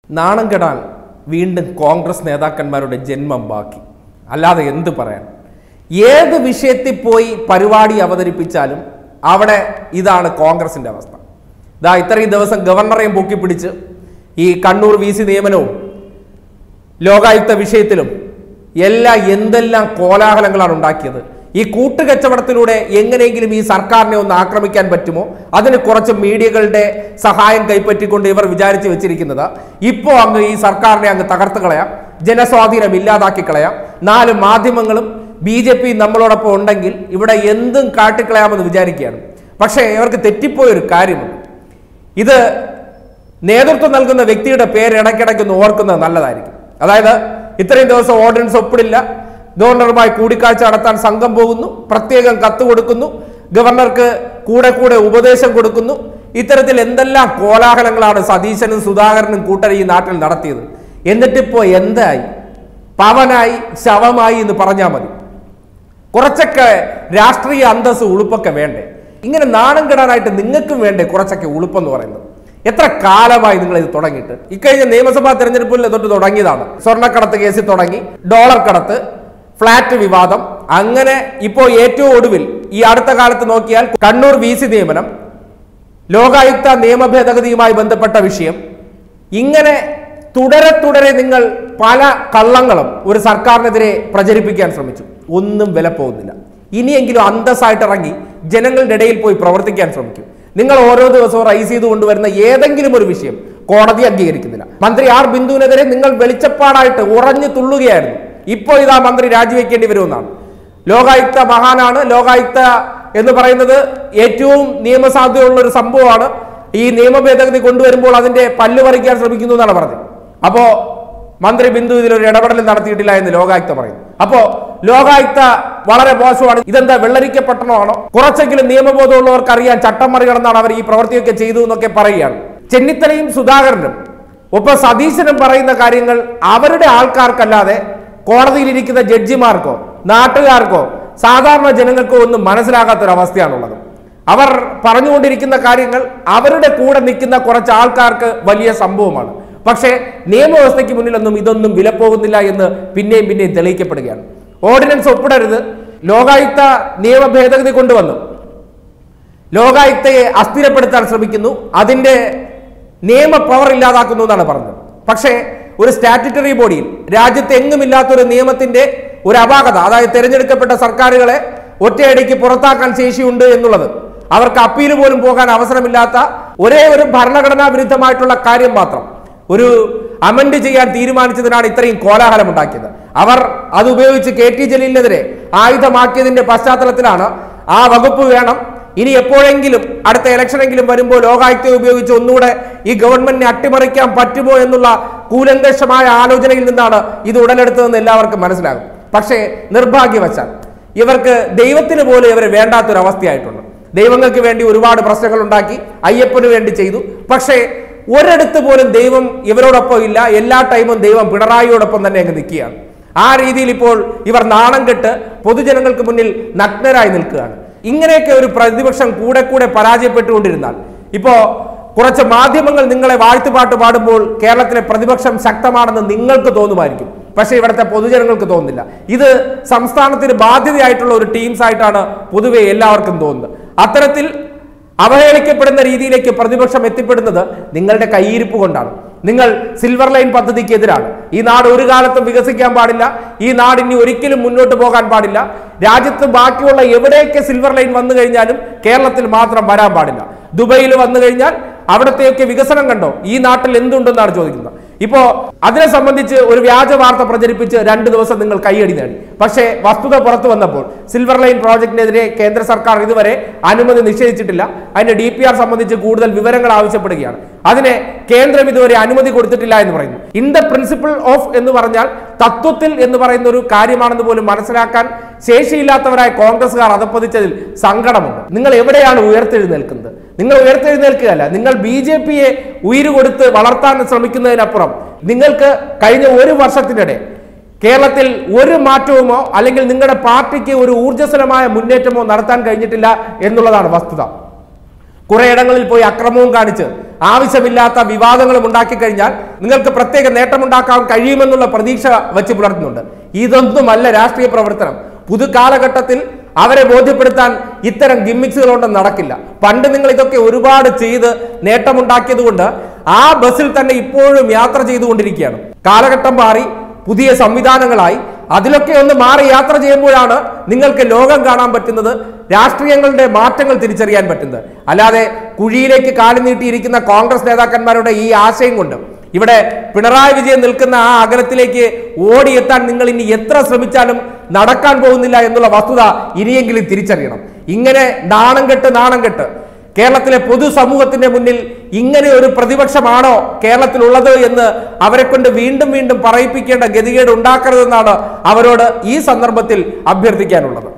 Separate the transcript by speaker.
Speaker 1: നാണം കെടാൻ വീണ്ടും കോൺഗ്രസ് നേതാക്കന്മാരുടെ ജന്മം ബാക്കി അല്ലാതെ എന്ത് പറയാൻ ഏത് വിഷയത്തിൽ പോയി പരിപാടി അവതരിപ്പിച്ചാലും അവിടെ ഇതാണ് കോൺഗ്രസിന്റെ അവസ്ഥ ഇതാ ഇത്രയും ദിവസം ഗവർണറെയും പൊക്കിപ്പിടിച്ച് ഈ കണ്ണൂർ വി സി നിയമനവും ലോകായുക്ത വിഷയത്തിലും എല്ലാം എന്തെല്ലാം കോലാഹലങ്ങളാണ് ഉണ്ടാക്കിയത് ഈ കൂട്ടുകച്ചവടത്തിലൂടെ എങ്ങനെയെങ്കിലും ഈ സർക്കാരിനെ ഒന്ന് ആക്രമിക്കാൻ പറ്റുമോ അതിന് കുറച്ച് മീഡിയകളുടെ സഹായം കൈപ്പറ്റിക്കൊണ്ട് ഇവർ വിചാരിച്ചു വെച്ചിരിക്കുന്നത് ഇപ്പോൾ അങ്ങ് ഈ സർക്കാരിനെ അങ്ങ് തകർത്ത് കളയാം ജനസ്വാധീനം ഇല്ലാതാക്കി കളയാം നാല് മാധ്യമങ്ങളും ബി ജെ പി നമ്മളോടൊപ്പം ഉണ്ടെങ്കിൽ ഇവിടെ എന്തും കാട്ടിക്കളയാമെന്ന് വിചാരിക്കുകയാണ് പക്ഷേ ഇവർക്ക് തെറ്റിപ്പോയൊരു കാര്യമുണ്ട് ഇത് നേതൃത്വം നൽകുന്ന വ്യക്തിയുടെ പേര് ഇടയ്ക്കിടയ്ക്ക് ഒന്ന് ഓർക്കുന്നത് നല്ലതായിരിക്കും അതായത് ഇത്രയും ദിവസം ഓർഡിനൻസ് ഒപ്പിടില്ല ഗവർണറുമായി കൂടിക്കാഴ്ച നടത്താൻ സംഘം പോകുന്നു പ്രത്യേകം കത്ത് കൊടുക്കുന്നു ഗവർണർക്ക് കൂടെ കൂടെ ഉപദേശം കൊടുക്കുന്നു ഇത്തരത്തിൽ എന്തെല്ലാം കോലാഹലങ്ങളാണ് സതീശനും സുധാകരനും കൂട്ടർ ഈ നാട്ടിൽ നടത്തിയത് എന്നിട്ടിപ്പോ എന്തായി പവനായി ശവമായി എന്ന് പറഞ്ഞാൽ മതി കുറച്ചൊക്കെ രാഷ്ട്രീയ അന്തസ് ഉളുപ്പൊക്കെ വേണ്ടേ ഇങ്ങനെ നാണം കെടാനായിട്ട് നിങ്ങൾക്കും വേണ്ടേ കുറച്ചൊക്കെ ഉളുപ്പെന്ന് പറയുന്നത് എത്ര കാലമായി നിങ്ങൾ ഇത് തുടങ്ങിയിട്ട് ഇക്കഴിഞ്ഞ നിയമസഭാ തെരഞ്ഞെടുപ്പിൽ തൊട്ട് തുടങ്ങിയതാണ് സ്വർണ്ണക്കടത്ത് കേസിൽ തുടങ്ങി ഡോളർ കടത്ത് ഫ്ലാറ്റ് വിവാദം അങ്ങനെ ഇപ്പോൾ ഏറ്റവും ഒടുവിൽ ഈ അടുത്ത കാലത്ത് നോക്കിയാൽ കണ്ണൂർ വി സി നിയമനം ലോകായുക്ത നിയമ ഭേദഗതിയുമായി ബന്ധപ്പെട്ട വിഷയം ഇങ്ങനെ തുടരെ തുടരെ നിങ്ങൾ പല കള്ളങ്ങളും ഒരു സർക്കാരിനെതിരെ പ്രചരിപ്പിക്കാൻ ശ്രമിച്ചു ഒന്നും വില പോകുന്നില്ല ഇനിയെങ്കിലും അന്തസ്സായിട്ട് ഇറങ്ങി ജനങ്ങളുടെ ഇടയിൽ പോയി പ്രവർത്തിക്കാൻ ശ്രമിക്കും നിങ്ങൾ ഓരോ ദിവസവും റൈസ് ചെയ്ത് കൊണ്ടുവരുന്ന ഏതെങ്കിലും ഒരു വിഷയം കോടതി അംഗീകരിക്കുന്നില്ല മന്ത്രി ആർ ബിന്ദുവിനെതിരെ നിങ്ങൾ വെളിച്ചപ്പാടായിട്ട് ഉറഞ്ഞു തുള്ളുകയായിരുന്നു ഇപ്പോൾ ഇതാ മന്ത്രി രാജിവെക്കേണ്ടി വരുമെന്നാണ് ലോകായുക്ത മഹാനാണ് ലോകായുക്ത എന്ന് പറയുന്നത് ഏറ്റവും നിയമസാധ്യതയുള്ള ഒരു സംഭവമാണ് ഈ നിയമ ഭേദഗതി കൊണ്ടുവരുമ്പോൾ അതിന്റെ പല്ല് പറിക്കാൻ ശ്രമിക്കുന്നു എന്നാണ് പറഞ്ഞത് അപ്പോ മന്ത്രി ബിന്ദു ഇതിലൊരു ഇടപെടൽ നടത്തിയിട്ടില്ല എന്ന് ലോകായുക്ത പറയുന്നു അപ്പോ ലോകായുക്ത വളരെ മോശമാണ് ഇതെന്താ വെള്ളരിക്കപ്പെട്ടണമാണോ കുറച്ചെങ്കിലും നിയമബോധമുള്ളവർക്ക് അറിയാൻ ചട്ടം മറികടന്നാണ് അവർ ഈ പ്രവൃത്തിയൊക്കെ ചെയ്തു എന്നൊക്കെ പറയുകയാണ് ചെന്നിത്തലയും സുധാകരനും ഒപ്പം സതീശനും പറയുന്ന കാര്യങ്ങൾ അവരുടെ ആൾക്കാർക്കല്ലാതെ കോടതിയിലിരിക്കുന്ന ജഡ്ജിമാർക്കോ നാട്ടുകാർക്കോ സാധാരണ ജനങ്ങൾക്കോ ഒന്നും മനസ്സിലാകാത്തൊരവസ്ഥയാണുള്ളത് അവർ പറഞ്ഞുകൊണ്ടിരിക്കുന്ന കാര്യങ്ങൾ അവരുടെ കൂടെ നിൽക്കുന്ന കുറച്ച് ആൾക്കാർക്ക് വലിയ സംഭവമാണ് പക്ഷേ നിയമവ്യവസ്ഥയ്ക്ക് മുന്നിലൊന്നും ഇതൊന്നും വിലപ്പോകുന്നില്ല എന്ന് പിന്നെയും പിന്നെയും തെളിയിക്കപ്പെടുകയാണ് ഓർഡിനൻസ് ഒപ്പിടരുത് ലോകായുക്ത നിയമ ഭേദഗതി കൊണ്ടുവന്നു ലോകായുക്തയെ അസ്ഥിരപ്പെടുത്താൻ ശ്രമിക്കുന്നു അതിന്റെ നിയമ പവർ ഇല്ലാതാക്കുന്നു എന്നാണ് പറഞ്ഞത് പക്ഷേ ഒരു സ്റ്റാറ്റ്യൂട്ടറി ബോഡിയിൽ രാജ്യത്ത് എങ്ങുമില്ലാത്തൊരു നിയമത്തിന്റെ ഒരു അപാകത അതായത് തിരഞ്ഞെടുക്കപ്പെട്ട സർക്കാരുകളെ ഒറ്റയടിക്ക് പുറത്താക്കാൻ ശേഷിയുണ്ട് എന്നുള്ളത് അവർക്ക് അപ്പീൽ പോലും പോകാൻ അവസരമില്ലാത്ത ഒരേ ഒരു ഭരണഘടനാ വിരുദ്ധമായിട്ടുള്ള കാര്യം മാത്രം ഒരു അമെൻഡ് ചെയ്യാൻ തീരുമാനിച്ചതിനാണ് ഇത്രയും കോലാഹലം ഉണ്ടാക്കിയത് അവർ അത് ഉപയോഗിച്ച് കെ ടി ജലീലിനെതിരെ ആയുധമാക്കിയതിന്റെ പശ്ചാത്തലത്തിലാണ് ആ വകുപ്പ് വേണം ഇനി എപ്പോഴെങ്കിലും അടുത്ത ഇലക്ഷനെങ്കിലും വരുമ്പോൾ ലോകായുക്തയെ ഉപയോഗിച്ച് ഒന്നുകൂടെ ഈ ഗവൺമെന്റിനെ അട്ടിമറിക്കാൻ പറ്റുമോ എന്നുള്ള കൂലങ്കഷമായ ആലോചനയിൽ നിന്നാണ് ഇത് ഉടലെടുത്തതെന്ന് എല്ലാവർക്കും മനസ്സിലാകും പക്ഷേ നിർഭാഗ്യവശാൽ ഇവർക്ക് ദൈവത്തിന് പോലും ഇവരെ വേണ്ടാത്തൊരവസ്ഥയായിട്ടുണ്ട് ദൈവങ്ങൾക്ക് വേണ്ടി ഒരുപാട് പ്രശ്നങ്ങൾ ഉണ്ടാക്കി അയ്യപ്പന് വേണ്ടി ചെയ്തു പക്ഷേ ഒരിടത്ത് പോലും ദൈവം ഇവരോടൊപ്പം ഇല്ല എല്ലാ ടൈമും ദൈവം പിണറായിയോടൊപ്പം തന്നെ അങ്ങ് നിൽക്കുകയാണ് ആ രീതിയിൽ ഇപ്പോൾ ഇവർ നാണം കെട്ട് പൊതുജനങ്ങൾക്ക് മുന്നിൽ നഗ്നരായി നിൽക്കുകയാണ് ഇങ്ങനെയൊക്കെ ഒരു പ്രതിപക്ഷം കൂടെ കൂടെ പരാജയപ്പെട്ടുകൊണ്ടിരുന്നാൽ ഇപ്പോ കുറച്ച് മാധ്യമങ്ങൾ നിങ്ങളെ വാഴ്ത്തുപാട്ട് പാടുമ്പോൾ കേരളത്തിലെ പ്രതിപക്ഷം ശക്തമാണെന്ന് നിങ്ങൾക്ക് തോന്നുമായിരിക്കും പക്ഷേ ഇവിടുത്തെ പൊതുജനങ്ങൾക്ക് തോന്നുന്നില്ല ഇത് സംസ്ഥാനത്തിന് ബാധ്യതയായിട്ടുള്ള ഒരു ടീംസ് ആയിട്ടാണ് പൊതുവെ എല്ലാവർക്കും തോന്നുന്നത് അത്തരത്തിൽ അവഹേളിക്കപ്പെടുന്ന രീതിയിലേക്ക് പ്രതിപക്ഷം എത്തിപ്പെടുന്നത് നിങ്ങളുടെ കയ്യിരിപ്പ് കൊണ്ടാണ് നിങ്ങൾ സിൽവർ ലൈൻ പദ്ധതിക്ക് എതിരാണ് ഈ നാട് ഒരു കാലത്തും വികസിക്കാൻ പാടില്ല ഈ നാട് ഇനി ഒരിക്കലും മുന്നോട്ട് പോകാൻ പാടില്ല രാജ്യത്ത് ബാക്കിയുള്ള എവിടെയൊക്കെ സിൽവർ ലൈൻ വന്നു കഴിഞ്ഞാലും കേരളത്തിൽ മാത്രം വരാൻ പാടില്ല ദുബൈയിൽ വന്നു കഴിഞ്ഞാൽ അവിടത്തെയൊക്കെ വികസനം കണ്ടോ ഈ നാട്ടിൽ എന്തുണ്ടെന്നാണ് ചോദിക്കുന്നത് ഇപ്പോ അതിനെ സംബന്ധിച്ച് ഒരു വ്യാജ വാർത്ത പ്രചരിപ്പിച്ച് രണ്ട് ദിവസം നിങ്ങൾ കൈയടി നേടി പക്ഷേ വസ്തുത പുറത്തു വന്നപ്പോൾ സിൽവർ ലൈൻ പ്രോജക്ടിനെതിരെ കേന്ദ്ര സർക്കാർ ഇതുവരെ അനുമതി നിഷേധിച്ചിട്ടില്ല അതിന്റെ ഡി പി ആർ സംബന്ധിച്ച് കൂടുതൽ വിവരങ്ങൾ ആവശ്യപ്പെടുകയാണ് അതിനെ കേന്ദ്രം ഇതുവരെ അനുമതി കൊടുത്തിട്ടില്ല എന്ന് പറയുന്നു ഇൻ ദ പ്രിൻസിപ്പിൾ ഓഫ് എന്ന് പറഞ്ഞാൽ തത്വത്തിൽ എന്ന് പറയുന്ന ഒരു കാര്യമാണെന്ന് പോലും മനസ്സിലാക്കാൻ ശേഷിയില്ലാത്തവരായ കോൺഗ്രസ്സുകാർ അതപ്പതിച്ചതിൽ സങ്കടമുണ്ട് നിങ്ങൾ എവിടെയാണ് ഉയർത്തെഴുന്നേൽക്കുന്നത് നിങ്ങൾ ഉയർത്തെഴുന്നേൽക്കുകയല്ല നിങ്ങൾ ബി ജെ പിയെ ഉയിര് കൊടുത്ത് വളർത്താൻ ശ്രമിക്കുന്നതിനപ്പുറം നിങ്ങൾക്ക് കഴിഞ്ഞ ഒരു വർഷത്തിനിടെ കേരളത്തിൽ ഒരു മാറ്റവുമോ അല്ലെങ്കിൽ നിങ്ങളുടെ പാർട്ടിക്ക് ഒരു ഊർജ്ജസ്വലമായ മുന്നേറ്റമോ നടത്താൻ കഴിഞ്ഞിട്ടില്ല എന്നുള്ളതാണ് വസ്തുത കുറെ ഇടങ്ങളിൽ പോയി അക്രമവും കാണിച്ച് ആവശ്യമില്ലാത്ത വിവാദങ്ങളും ഉണ്ടാക്കി കഴിഞ്ഞാൽ നിങ്ങൾക്ക് പ്രത്യേക നേട്ടമുണ്ടാക്കാൻ കഴിയുമെന്നുള്ള പ്രതീക്ഷ വെച്ച് പുലർത്തുന്നുണ്ട് ഇതൊന്നുമല്ല രാഷ്ട്രീയ പ്രവർത്തനം പുതുകാലഘട്ടത്തിൽ അവരെ ബോധ്യപ്പെടുത്താൻ ഇത്തരം ഗിമ്മിക്സുകൾ കൊണ്ട് നടക്കില്ല പണ്ട് നിങ്ങൾ ഇതൊക്കെ ഒരുപാട് ചെയ്ത് നേട്ടമുണ്ടാക്കിയത് കൊണ്ട് ആ ബസ്സിൽ തന്നെ ഇപ്പോഴും യാത്ര ചെയ്തുകൊണ്ടിരിക്കുകയാണ് കാലഘട്ടം മാറി പുതിയ സംവിധാനങ്ങളായി അതിലൊക്കെ ഒന്ന് മാറി യാത്ര ചെയ്യുമ്പോഴാണ് നിങ്ങൾക്ക് ലോകം കാണാൻ പറ്റുന്നത് രാഷ്ട്രീയങ്ങളുടെ മാറ്റങ്ങൾ തിരിച്ചറിയാൻ പറ്റുന്നത് അല്ലാതെ കുഴിയിലേക്ക് കാലു നീട്ടിയിരിക്കുന്ന കോൺഗ്രസ് നേതാക്കന്മാരുടെ ഈ ആശയം കൊണ്ട് ഇവിടെ പിണറായി വിജയൻ നിൽക്കുന്ന ആ അകലത്തിലേക്ക് ഓടിയെത്താൻ നിങ്ങൾ ഇനി എത്ര ശ്രമിച്ചാലും നടക്കാൻ പോകുന്നില്ല എന്നുള്ള വസ്തുത ഇനിയെങ്കിലും തിരിച്ചറിയണം ഇങ്ങനെ നാണം കെട്ട് നാണം കെട്ട് കേരളത്തിലെ പൊതുസമൂഹത്തിന്റെ മുന്നിൽ ഇങ്ങനെ ഒരു പ്രതിപക്ഷമാണോ കേരളത്തിലുള്ളത് എന്ന് അവരെ കൊണ്ട് വീണ്ടും വീണ്ടും പറയിപ്പിക്കേണ്ട ഗതികേട് ഉണ്ടാക്കരുതെന്നാണ് അവരോട് ഈ സന്ദർഭത്തിൽ അഭ്യർത്ഥിക്കാനുള്ളത്